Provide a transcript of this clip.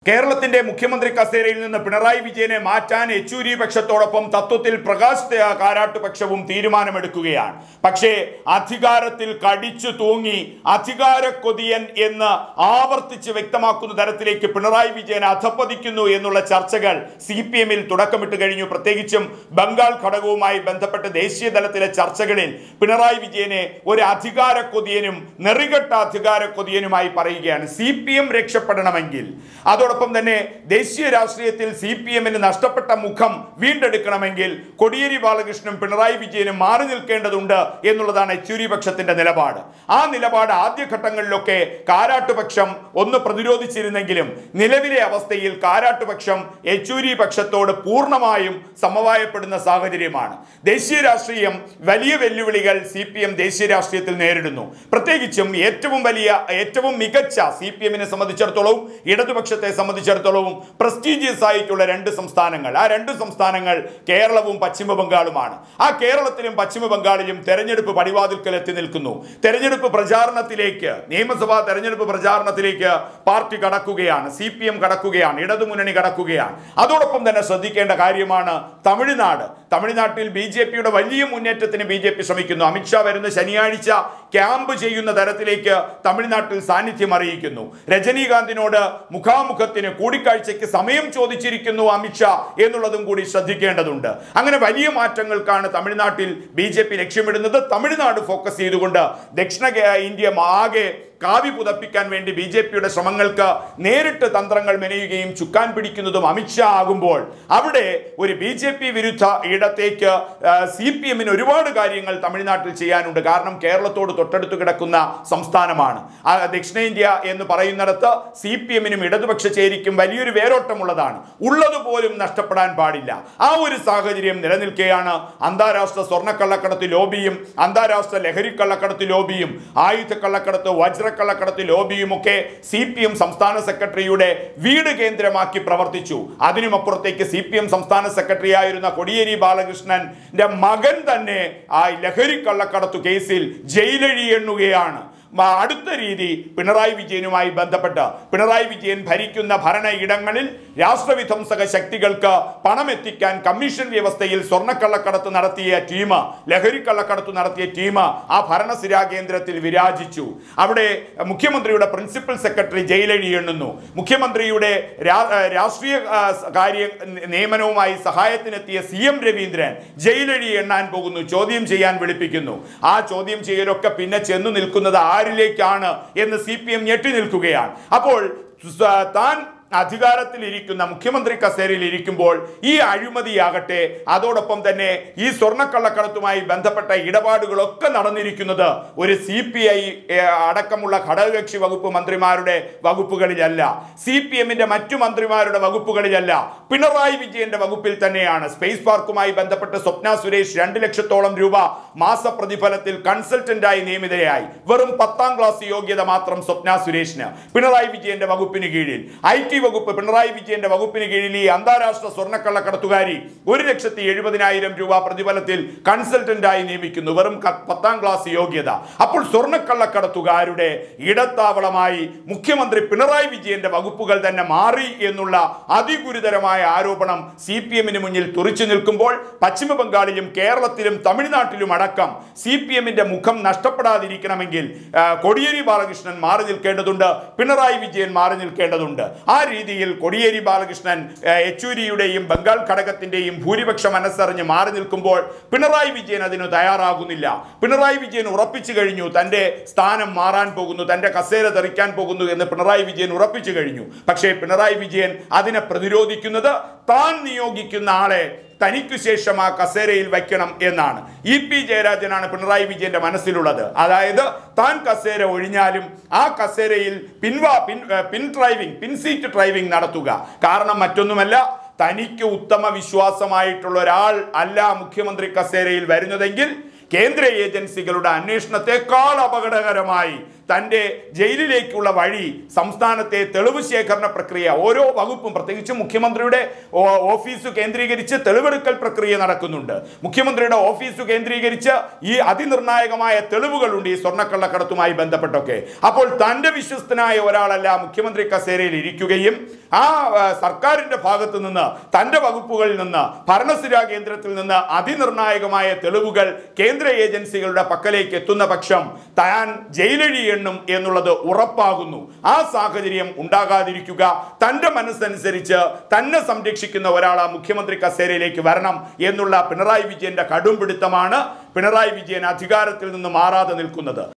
കേരളത്തിന്റെ മുഖ്യമന്ത്രി കസേരയിൽ നിന്ന് പിണറായി വിജയനെ മാറ്റാൻ യെച്ചൂരി പക്ഷത്തോടൊപ്പം തത്വത്തിൽ പ്രകാശ് ത- കാരാട്ട് പക്ഷവും തീരുമാനമെടുക്കുകയാണ് പക്ഷേ അധികാരത്തിൽ കടിച്ചു തൂങ്ങി അധികാര കൊതിയൻ എന്ന് ആവർത്തിച്ച് വ്യക്തമാക്കുന്ന തരത്തിലേക്ക് പിണറായി വിജയൻ അധപ്പതിക്കുന്നു എന്നുള്ള ചർച്ചകൾ സി പി എമ്മിൽ തുടക്കമിട്ട് കഴിഞ്ഞു പ്രത്യേകിച്ചും ബംഗാൾ ഘടകവുമായി ബന്ധപ്പെട്ട് ദേശീയ തലത്തിലെ ചർച്ചകളിൽ പിണറായി വിജയനെ ഒരു അധികാര കൊതിയനും നെറികെട്ട അധികാര കൊതിയനുമായി പറയുകയാണ് സി പി എം രക്ഷപ്പെടണമെങ്കിൽ അതോടൊപ്പം തന്നെ ദേശീയ രാഷ്ട്രീയത്തിൽ സി പി എമ്മിന് നഷ്ടപ്പെട്ട മുഖം വീണ്ടെടുക്കണമെങ്കിൽ കൊടിയേരി ബാലകൃഷ്ണനും പിണറായി വിജയനും മാറി നിൽക്കേണ്ടതുണ്ട് എന്നുള്ളതാണ് യെച്ചൂരി പക്ഷത്തിന്റെ നിലപാട് ആ നിലപാട് ആദ്യഘട്ടങ്ങളിലൊക്കെ കാരാട്ടുപക്ഷം ഒന്ന് പ്രതിരോധിച്ചിരുന്നെങ്കിലും നിലവിലെ അവസ്ഥയിൽ കാരാട്ടുപക്ഷം യെച്ചൂരി പക്ഷത്തോട് പൂർണ്ണമായും സമവായപ്പെടുന്ന സാഹചര്യമാണ് ദേശീയ രാഷ്ട്രീയം വലിയ വെല്ലുവിളികൾ സി പി എം ദേശീയ രാഷ്ട്രീയത്തിൽ നേരിടുന്നു പ്രത്യേകിച്ചും ഏറ്റവും വലിയ ഏറ്റവും മികച്ച സി പി എമ്മിനെ സംബന്ധിച്ചിടത്തോളവും ഇടതുപക്ഷത്തെ സംബന്ധിച്ചിടത്തോളവും പ്രസ്റ്റീജിയസ് ആയിട്ടുള്ള രണ്ട് സംസ്ഥാനങ്ങൾ ആ രണ്ട് സംസ്ഥാനങ്ങൾ കേരളവും പശ്ചിമ ബംഗാളുമാണ് ആ കേരളത്തിലും പശ്ചിമ ബംഗാളിലും തെരഞ്ഞെടുപ്പ് പടിവാതിൽക്കൽ എത്തി നിൽക്കുന്നു തെരഞ്ഞെടുപ്പ് പ്രചാരണത്തിലേക്ക് നിയമസഭാ തെരഞ്ഞെടുപ്പ് പ്രചാരണത്തിലേക്ക് പാർട്ടി കടക്കുകയാണ് സി പി എം കടക്കുകയാണ് ഇടതുമുന്നണി കടക്കുകയാണ് അതോടൊപ്പം തന്നെ ശ്രദ്ധിക്കേണ്ട കാര്യമാണ് തമിഴ്നാട് തമിഴ്നാട്ടിൽ ബി ജെ പിയുടെ വലിയ മുന്നേറ്റത്തിന് ബി ജെ പി ശ്രമിക്കുന്നു അമിത്ഷാ വരുന്ന ശനിയാഴ്ച ക്യാമ്പ് ചെയ്യുന്ന തരത്തിലേക്ക് തമിഴ്നാട്ടിൽ സാന്നിധ്യം അറിയിക്കുന്നു രജനീകാന്തിനോട് മുഖാമുഖത്തിന് കൂടിക്കാഴ്ചയ്ക്ക് സമയം ചോദിച്ചിരിക്കുന്നു അമിത്ഷാ എന്നുള്ളതും കൂടി ശ്രദ്ധിക്കേണ്ടതുണ്ട് അങ്ങനെ വലിയ മാറ്റങ്ങൾക്കാണ് തമിഴ്നാട്ടിൽ ബി ജെ പി ലക്ഷ്യമിടുന്നത് തമിഴ്നാട് ഫോക്കസ് ചെയ്തുകൊണ്ട് ദക്ഷിണ കേ- ഇന്ത്യ ആകെ കാവി പുതപ്പിക്കാൻ വേണ്ടി ബി ജെ പിയുടെ ശ്രമങ്ങൾക്ക് നേരിട്ട് തന്ത്രങ്ങൾ മെനയുകയും ചുക്കാൻ പിടിക്കുന്നതും അമിത്ഷാ ആകുമ്പോൾ അവിടെ ഒരു ബി ജെ പി വിരുദ്ധ ഇടത്തേക്ക് സി പി എമ്മിന് ഒരുപാട് കാര്യങ്ങൾ തമിഴ്നാട്ടിൽ ചെയ്യാനുണ്ട് കാരണം കേരളത്തോട് തൊട്ടടുത്ത് കിടക്കുന്ന സംസ്ഥാനമാണ് ആ, ദക്ഷിണേന്ത്യ എന്ന് പറയുന്നിടത്ത് സി പി എമ്മിനും ഇടതുപക്ഷ ചേരിക്കും വലിയൊരു വേരോട്ടമുള്ളതാണ് ഉള്ളതുപോലും നഷ്ടപ്പെടാൻ പാടില്ല ആ ഒരു സാഹചര്യം നിലനിൽക്കുകയാണ് അന്താരാഷ്ട്ര സ്വർണ്ണക്കള്ളക്കടത്ത് ലോബിയും അന്താരാഷ്ട്ര ലഹരി കള്ളക്കടത്ത് ലോബിയും ആയുധ കള്ളക്കടത്ത് വജ്രക്കള്ളക്കടത്ത് ലോബിയും ഒക്കെ സി പി എം സംസ്ഥാന സെക്രട്ടറിയുടെ വീട് കേന്ദ്രമാക്കി പ്രവർത്തിച്ചു അതിനുമപ്പുറത്തേക്ക് സി പി എം സംസ്ഥാന സെക്രട്ടറി ആയിരുന്ന കൊടിയേരി ബാലകൃഷ്ണന്റെ മകൻ തന്നെ ആ ലഹരി കള്ളക്കടത്തു കേസിൽ ജയിലഴി എണ്ണുകയാണ് മ- അടുത്ത രീതി പിണറായി വിജയനുമായി ബന്ധപ്പെട്ട് പിണറായി വിജയൻ ഭരിക്കുന്ന ഭരണ ഇടങ്ങളിൽ രാഷ്ട്രവിധ്വംസക ശക്തികൾക്ക് പണം എത്തിക്കാൻ കമ്മീഷൻ വ്യവസ്ഥയിൽ സ്വർണ്ണക്കള്ളക്കടത്ത് നടത്തിയ ടീം ലഹരി കള്ളക്കടത്ത് നടത്തിയ ടീം ആ ഭരണസിരാ കേന്ദ്രത്തിൽ വിരാജിച്ചു അവിടെ മുഖ്യമന്ത്രിയുടെ പ്രിൻസിപ്പൽ സെക്രട്ടറി ജയിലഴി എണ്ണുന്നു മുഖ്യമന്ത്രിയുടെ രാ- ആ, രാഷ്ട്രീയ ആ, സ- കാര്യ നിയമനവുമായി സഹായത്തിനെത്തിയ സി എം രവീന്ദ്രൻ ജയിലഴി എണ്ണാൻ പോകുന്നു ചോദ്യം ചെയ്യാൻ വിളിപ്പിക്കുന്നു ആ ചോദ്യം ചെയ്യലൊക്കെ പിന്നെ ചെന്നു നിൽക്കുന്നത് ആരിലേക്കാണ് എന്ന് സി പി എം ഞെട്ടി നിൽക്കുകയാണ് അപ്പോൾ സ- താൻ അധികാരത്തിലിരിക്കുന്ന മുഖ്യമന്ത്രി കസേരയിൽ ഇരിക്കുമ്പോൾ ഈ അഴിമതിയാകട്ടെ അതോടൊപ്പം തന്നെ ഈ സ്വർണ്ണക്കള്ളക്കടത്തുമായി ബന്ധപ്പെട്ട ഇടപാടുകളൊക്കെ നടന്നിരിക്കുന്നത് ഒരു സി പി ഐ അടക്കമുള്ള ഘടകകക്ഷി വകുപ്പ് മന്ത്രിമാരുടെ വകുപ്പുകളിലല്ല സി പി എമ്മിന്റെ മറ്റു മന്ത്രിമാരുടെ വകുപ്പുകളിലല്ല പിണറായി വിജയന്റെ വകുപ്പിൽ തന്നെയാണ് സ്പേസ് പാർക്കുമായി ബന്ധപ്പെട്ട് സ്വപ്ന സുരേഷ് രണ്ട് ലക്ഷത്തോളം രൂപ മാസപ്രതിഫലത്തിൽ കൺസൾട്ടന്റായി നിയമിതയായി വെറും പത്താം ക്ലാസ് യോഗ്യത മാത്രം സ്വപ്ന സുരേഷിന് പിണറായി വിജയന്റെ വകുപ്പിന് കീഴിൽ ഐ ടി വകുപ്പ് പിണറായി വിജയന്റെ വകുപ്പിന് കീഴിൽ ഈ അന്താരാഷ്ട്ര സ്വർണ്ണക്കള്ളക്കടത്തുകാരി ഒരു ലക്ഷത്തി എഴുപതിനായിരം രൂപ പ്രതിഫലത്തിൽ കൺസൾട്ടന്റായി നിയമിക്കുന്നു വെറും ക- പത്താം ക്ലാസ് യോഗ്യത അപ്പോൾ സ്വർണ്ണക്കള്ളക്കടത്തുകാരുടെ ഇടത്താവളമായി മുഖ്യമന്ത്രി പിണറായി വിജയന്റെ വകുപ്പുകൾ തന്നെ മാറി എന്നുള്ള അതിഗുരുതരമായ ആരോപണം സി പി എമ്മിന് മുന്നിൽ തുറിച്ചു നിൽക്കുമ്പോൾ പശ്ചിമ ബംഗാളിലും കേരളത്തിലും തമിഴ്നാട്ടിലും അടക്കം സി പി എമ്മിന്റെ മുഖം നഷ്ടപ്പെടാതിരിക്കണമെങ്കിൽ ആ, കോടിയേരി ബാലകൃഷ്ണൻ മാറി നിൽക്കേണ്ടതുണ്ട് പിണറായി വിജയൻ മാറി നിൽക്കേണ്ടതുണ്ട് ആ രീതിയിൽ കോടിയേരി ബാലകൃഷ്ണൻ ആ, യെച്ചൂരിയുടെയും ബംഗാൾ ഘടകത്തിന്റെയും ഭൂരിപക്ഷ മനസ്സറിഞ്ഞ് മാറി നിൽക്കുമ്പോൾ പിണറായി വിജയൻ അതിന് തയ്യാറാകുന്നില്ല പിണറായി വിജയൻ ഉറപ്പിച്ചു കഴിഞ്ഞു തന്റെ സ്ഥാനം മാറാൻ പോകുന്നു തന്റെ കസേര തെറിക്കാൻ പോകുന്നു എന്ന് പിണറായി വിജയൻ ഉറപ്പിച്ചു കഴിഞ്ഞു പക്ഷേ പിണറായി വിജയൻ അതിനെ പ്രതിരോധിക്കുന്നത് താൻ നിയോഗിക്കുന്ന ആളെ തനിക്കു ശേഷം ആ കസേരയിൽ വയ്ക്കണം എന്നാണ് ഇ പി ജയരാജനാണ് പിണറായി വിജയന്റെ മനസ്സിലുള്ളത് അതായത് താൻ കസേര ഒഴിഞ്ഞാലും ആ കസേരയിൽ പിൻവാ പിൻ ഏർ പിൻ ഡ്രൈവിംഗ് പിൻ സീറ്റ് ഡ്രൈവിംഗ് നടത്തുക കാരണം മറ്റൊന്നുമല്ല തനിക്ക് ഉത്തമ വിശ്വാസമായിട്ടുള്ള ഒരാൾ അല്ല മുഖ്യമന്ത്രി കസേരയിൽ വരുന്നതെങ്കിൽ കേന്ദ്ര ഏജൻസികളുടെ അന്വേഷണത്തെക്കാൾ അപകടകരമായി തൻ്റെ ജയിലിലേക്കുള്ള വഴി സംസ്ഥാനത്തെ തെളിവ് ശേഖരണ പ്രക്രിയ ഓരോ വകുപ്പും പ്രത്യേകിച്ച് മുഖ്യമന്ത്രിയുടെ ഓ- ഓഫീസ് കേന്ദ്രീകരിച്ച് തെളിവെടുക്കൽ പ്രക്രിയ നടക്കുന്നുണ്ട് മുഖ്യമന്ത്രിയുടെ ഓഫീസ് കേന്ദ്രീകരിച്ച് ഈ അതിനിർണായകമായ തെളിവുകളുണ്ട് ഈ സ്വർണ്ണക്കള്ളക്കടത്തുമായി ബന്ധപ്പെട്ടൊക്കെ അപ്പോൾ തൻ്റെ വിശ്വസ്തനായ ഒരാളല്ല മുഖ്യമന്ത്രി കസേരയിൽ ഇരിക്കുകയും ആ ആ, സർക്കാരിന്റെ ഭാഗത്ത് നിന്ന് തൻ്റെ വകുപ്പുകളിൽ നിന്ന് ഭരണസ്ഥിരാ കേന്ദ്രത്തിൽ നിന്ന് അതിനിർണായകമായ തെളിവുകൾ കേന്ദ്ര ഏജൻസികളുടെ പക്കലേക്ക് എത്തുന്ന പക്ഷം താൻ ജയിലഴിയെണ്ണും എന്നുള്ളത് ഉറപ്പാകുന്നു ആ സാഹചര്യം ഉണ്ടാകാതിരിക്കുക തൻ്റെ മനസ്സനുസരിച്ച് തന്നെ സംരക്ഷിക്കുന്ന ഒരാൾ ആ മുഖ്യമന്ത്രി കസേരയിലേക്ക് വരണം എന്നുള്ള പിണറായി വിജയന്റെ കടുംപിടുത്തമാണ് പിണറായി വിജയൻ അധികാരത്തിൽ നിന്ന് മാറാതെ നിൽക്കുന്നത്